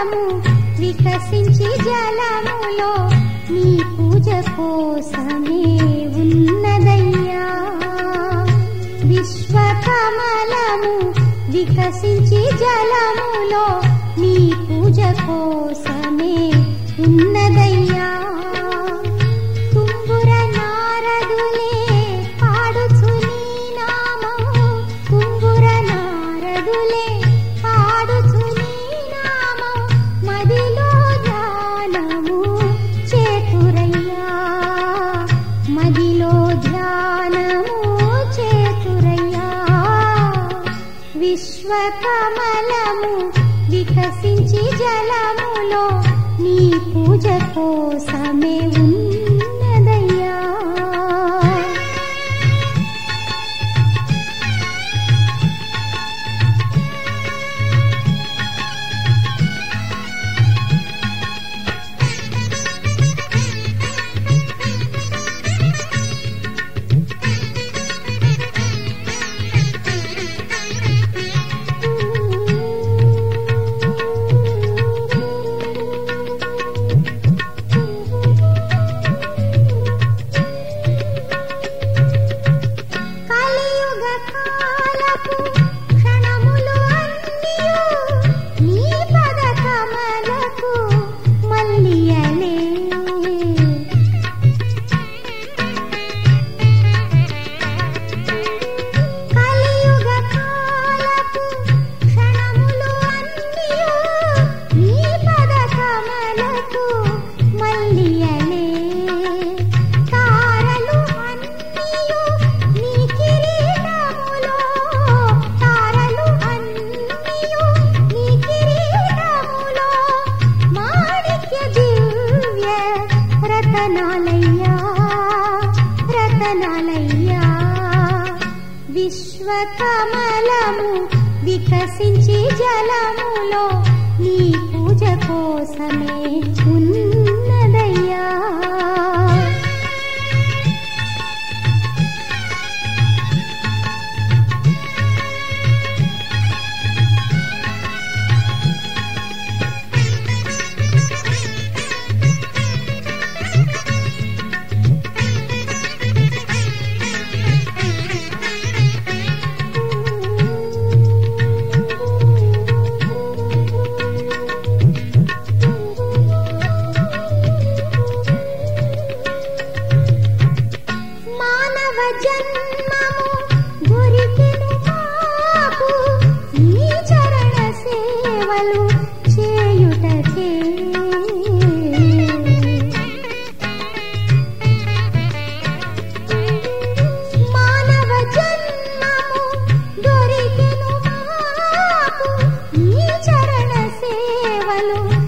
కమలము వికసించి జలములో నీ పూజ కోసమే ఉన్నదయ్యా విశ్వకమలము వికసించి జలములో నీ పూజ కోసమే ఉన్నదయ్యా తుంగుర నారదులే పాడుచు నీ నామము తుంగుర నారదులే పాడుచు నీ నామము మదిలో ధ్యానము చేతురయ్యా మదిలో ధ్యానము చేతురయ్యా విశ్వకమలము వికసించి జలములో నీ పూజ కోసమే ఉన్నదయ్యా కలియుగ కాలపు క్షణములు అన్నియు నీ పద కమలకు మల్లియలే కలియుగ కాలపు క్షణములు అన్నియు నీ పద కమలకు మల్లియలే తారలు అన్నియు నీ కిరీటములో తారలు అన్నియు నీ కిరీటములో మాణిక్య దివ్య రతనాలయ్యా రతనాలయ్యా విశ్వకమలము వికసించి జలములో నీ పూజ కోసమే ఉన్నదయ్యా మానవ జన్మము గురికెను మాకు నీ చరణ సేవలు చేయుటకే మానవ జన్మము దొరికెను మాకు నీ చరణ సేవలు